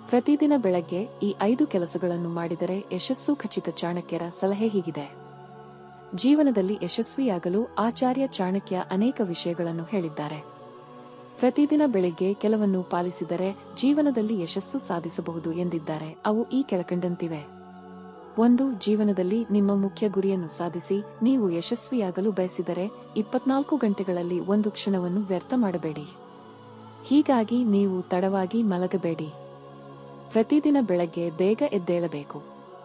ಪ್ರತಿದಿನ ಬೆಳಗ್ಗೆ ಈ ಐದು ಕೆಲಸಗಳನ್ನು ಮಾಡಿದರೆ ಯಶಸ್ಸು ಖಚಿತ ಚಾಣಕ್ಯರ ಸಲಹೆ ಹೀಗಿದೆ ಜೀವನದಲ್ಲಿ ಯಶಸ್ವಿಯಾಗಲು ಆಚಾರ್ಯ ಚಾಣಕ್ಯ ಅನೇಕ ವಿಷಯಗಳನ್ನು ಹೇಳಿದ್ದಾರೆ ಪ್ರತಿದಿನ ಬೆಳಿಗ್ಗೆ ಕೆಲವನ್ನು ಪಾಲಿಸಿದರೆ ಜೀವನದಲ್ಲಿ ಯಶಸ್ಸು ಸಾಧಿಸಬಹುದು ಎಂದಿದ್ದಾರೆ ಅವು ಈ ಕೆಳಕಂಡಂತಿವೆ ಒಂದು ಜೀವನದಲ್ಲಿ ನಿಮ್ಮ ಮುಖ್ಯ ಗುರಿಯನ್ನು ಸಾಧಿಸಿ ನೀವು ಯಶಸ್ವಿಯಾಗಲು ಬಯಸಿದರೆ ಇಪ್ಪತ್ನಾಲ್ಕು ಗಂಟೆಗಳಲ್ಲಿ ಒಂದು ಕ್ಷಣವನ್ನು ವ್ಯರ್ಥ ಮಾಡಬೇಡಿ ಹೀಗಾಗಿ ನೀವು ತಡವಾಗಿ ಮಲಗಬೇಡಿ ಪ್ರತಿದಿನ ಬೆಳಗ್ಗೆ ಬೇಗ ಎದ್ದೇಳಬೇಕು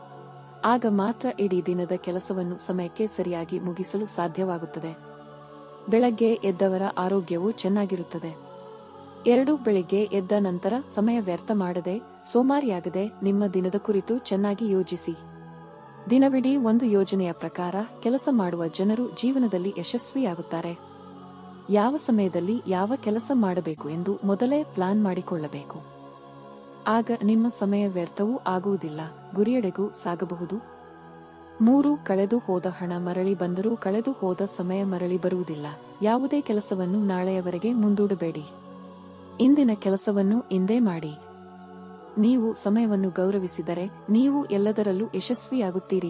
ಆಗ ಮಾತ್ರ ಇಡೀ ದಿನದ ಕೆಲಸವನ್ನು ಸಮಯಕ್ಕೆ ಸರಿಯಾಗಿ ಮುಗಿಸಲು ಸಾಧ್ಯವಾಗುತ್ತದೆ ಬೆಳಗ್ಗೆ ಎದ್ದವರ ಆರೋಗ್ಯವು ಚೆನ್ನಾಗಿರುತ್ತದೆ ಎರಡು ಬೆಳಿಗ್ಗೆ ಎದ್ದ ನಂತರ ಸಮಯ ವ್ಯರ್ಥ ಮಾಡದೆ ಸೋಮಾರಿಯಾಗದೆ ನಿಮ್ಮ ದಿನದ ಕುರಿತು ಚೆನ್ನಾಗಿ ಯೋಜಿಸಿ ದಿನವಿಡೀ ಒಂದು ಯೋಜನೆಯ ಪ್ರಕಾರ ಕೆಲಸ ಮಾಡುವ ಜನರು ಜೀವನದಲ್ಲಿ ಯಶಸ್ವಿಯಾಗುತ್ತಾರೆ ಯಾವ ಸಮಯದಲ್ಲಿ ಯಾವ ಕೆಲಸ ಮಾಡಬೇಕು ಎಂದು ಮೊದಲೇ ಪ್ಲಾನ್ ಮಾಡಿಕೊಳ್ಳಬೇಕು ಆಗ ನಿಮ್ಮ ಸಮಯ ವ್ಯರ್ಥವೂ ಆಗುವುದಿಲ್ಲ ಗುರಿಯೆಡೆಗೂ ಸಾಗಬಹುದು ಮೂರು ಕಳೆದು ಹೋದ ಹಣ ಮರಳಿ ಬಂದರೂ ಕಳೆದು ಹೋದ ಸಮಯ ಮರಳಿ ಬರುವುದಿಲ್ಲ ಯಾವುದೇ ಕೆಲಸವನ್ನು ನಾಳೆಯವರೆಗೆ ಮುಂದೂಡಬೇಡಿ ಇಂದಿನ ಕೆಲಸವನ್ನು ಇಂದೇ ಮಾಡಿ ನೀವು ಸಮಯವನ್ನು ಗೌರವಿಸಿದರೆ ನೀವು ಎಲ್ಲದರಲ್ಲೂ ಯಶಸ್ವಿಯಾಗುತ್ತೀರಿ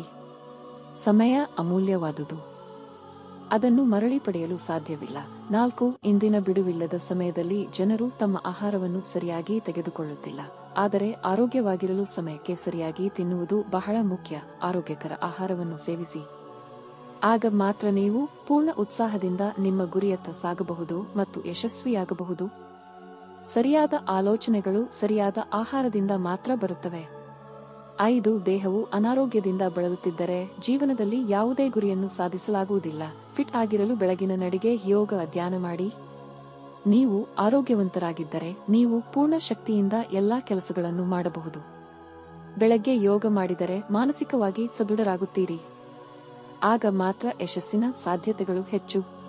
ಸಮಯ ಅಮೂಲ್ಯವಾದುದು ಅದನ್ನು ಮರಳಿ ಪಡೆಯಲು ಸಾಧ್ಯವಿಲ್ಲ ನಾಲ್ಕು ಇಂದಿನ ಬಿಡುವಿಲ್ಲದ ಸಮಯದಲ್ಲಿ ಜನರು ತಮ್ಮ ಆಹಾರವನ್ನು ಸರಿಯಾಗಿ ತೆಗೆದುಕೊಳ್ಳುತ್ತಿಲ್ಲ ಆದರೆ ಆರೋಗ್ಯವಾಗಿರಲು ಸಮಯಕ್ಕೆ ಸರಿಯಾಗಿ ತಿನ್ನುವುದು ಬಹಳ ಮುಖ್ಯ ಆರೋಗ್ಯಕರ ಆಹಾರವನ್ನು ಸೇವಿಸಿ ಆಗ ಮಾತ್ರ ನೀವು ಪೂರ್ಣ ಉತ್ಸಾಹದಿಂದ ನಿಮ್ಮ ಗುರಿಯತ್ತ ಸಾಗಬಹುದು ಮತ್ತು ಯಶಸ್ವಿಯಾಗಬಹುದು ಸರಿಯಾದ ಆಲೋಚನೆಗಳು ಸರಿಯಾದ ಆಹಾರದಿಂದ ಮಾತ್ರ ಬರುತ್ತವೆ ಐದು ದೇಹವು ಅನಾರೋಗ್ಯದಿಂದ ಬಳಲುತ್ತಿದ್ದರೆ ಜೀವನದಲ್ಲಿ ಯಾವುದೇ ಗುರಿಯನ್ನು ಸಾಧಿಸಲಾಗುವುದಿಲ್ಲ ಫಿಟ್ ಆಗಿರಲು ಬೆಳಗಿನ ನಡಿಗೆ ಯೋಗ ಧ್ಯಾನ ಮಾಡಿ ನೀವು ಆರೋಗ್ಯವಂತರಾಗಿದ್ದರೆ ನೀವು ಪೂರ್ಣ ಶಕ್ತಿಯಿಂದ ಎಲ್ಲಾ ಕೆಲಸಗಳನ್ನು ಮಾಡಬಹುದು ಬೆಳಗ್ಗೆ ಯೋಗ ಮಾಡಿದರೆ ಮಾನಸಿಕವಾಗಿ ಸದೃಢರಾಗುತ್ತೀರಿ ಆಗ ಮಾತ್ರ ಯಶಸ್ಸಿನ ಸಾಧ್ಯತೆಗಳು ಹೆಚ್ಚು